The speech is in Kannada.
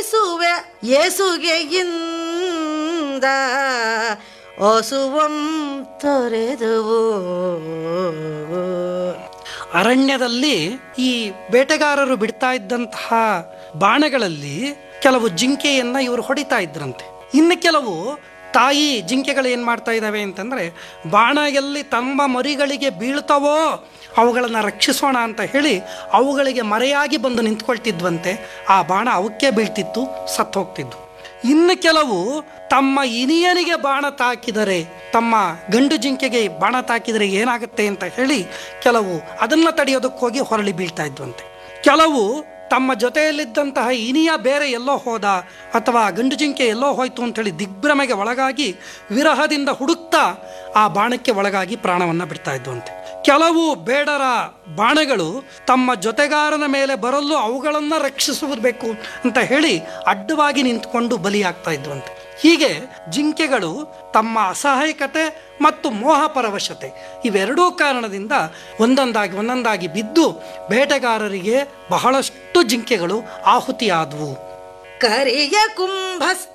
ಬಡಿಸುವೆ ಏಸುಗೆಯಿಂದ ಒಸುವಂ ತೊರೆದುವು ಅರಣ್ಯದಲ್ಲಿ ಈ ಬೇಟೆಗಾರರು ಬಿಡ್ತಾ ಇದ್ದಂತಹ ಬಾಣಗಳಲ್ಲಿ ಕೆಲವು ಜಿಂಕೆಯನ್ನ ಇವರು ಹೊಡಿತಾ ಇದ್ರಂತೆ ಇನ್ನು ಕೆಲವು ತಾಯಿ ಜಿಂಕೆಗಳು ಏನು ಮಾಡ್ತಾ ಇದ್ದಾವೆ ಅಂತಂದರೆ ಬಾಣ ಎಲ್ಲಿ ತಮ್ಮ ಮರಿಗಳಿಗೆ ಬೀಳ್ತವೋ ಅವುಗಳನ್ನು ರಕ್ಷಿಸೋಣ ಅಂತ ಹೇಳಿ ಅವುಗಳಿಗೆ ಮರೆಯಾಗಿ ಬಂದು ನಿಂತ್ಕೊಳ್ತಿದ್ವಂತೆ ಆ ಬಾಣ ಅವಕ್ಕೆ ಬೀಳ್ತಿತ್ತು ಸತ್ತು ಹೋಗ್ತಿದ್ವು ಇನ್ನು ಕೆಲವು ತಮ್ಮ ಇನಿಯನಿಗೆ ಬಾಣ ತಾಕಿದರೆ ತಮ್ಮ ಗಂಡು ಜಿಂಕೆಗೆ ಬಾಣ ತಾಕಿದರೆ ಏನಾಗುತ್ತೆ ಅಂತ ಹೇಳಿ ಕೆಲವು ಅದನ್ನು ತಡೆಯೋದಕ್ಕೆ ಹೋಗಿ ಹೊರಳಿ ಬೀಳ್ತಾ ಇದ್ವಂತೆ ಕೆಲವು ತಮ್ಮ ಜೊತೆಯಲ್ಲಿದ್ದಂತಹ ಇನಿಯ ಬೇರೆ ಎಲ್ಲೋ ಹೋದ ಅಥವಾ ಗಂಡು ಜಿಂಕೆ ಎಲ್ಲೋ ಹೋಯ್ತು ಅಂತೇಳಿ ದಿಗ್ಭ್ರಮೆಗೆ ಒಳಗಾಗಿ ವಿರಹದಿಂದ ಹುಡುಕ್ತಾ ಆ ಬಾಣಕ್ಕೆ ಒಳಗಾಗಿ ಪ್ರಾಣವನ್ನು ಬಿಡ್ತಾ ಇದ್ವಂತೆ ಕೆಲವು ಬೇಡರ ಬಾಣಗಳು ತಮ್ಮ ಜೊತೆಗಾರನ ಮೇಲೆ ಬರಲು ಅವುಗಳನ್ನು ರಕ್ಷಿಸಬೇಕು ಅಂತ ಹೇಳಿ ಅಡ್ಡವಾಗಿ ನಿಂತ್ಕೊಂಡು ಬಲಿಯಾಗ್ತಾ ಇದ್ವಂತೆ ಹೀಗೆ ಜಿಂಕೆಗಳು ತಮ್ಮ ಅಸಹಾಯಕತೆ ಮತ್ತು ಮೋಹ ಪರವಶತೆ ಇವೆರಡೂ ಕಾರಣದಿಂದ ಒಂದೊಂದಾಗಿ ಒಂದೊಂದಾಗಿ ಬಿದ್ದು ಬೇಟೆಗಾರರಿಗೆ ಬಹಳಷ್ಟು ಜಿಂಕೆಗಳು ಆಹುತಿಯಾದವು ಕರಿಯ ಕುಂಭಸ್ಥ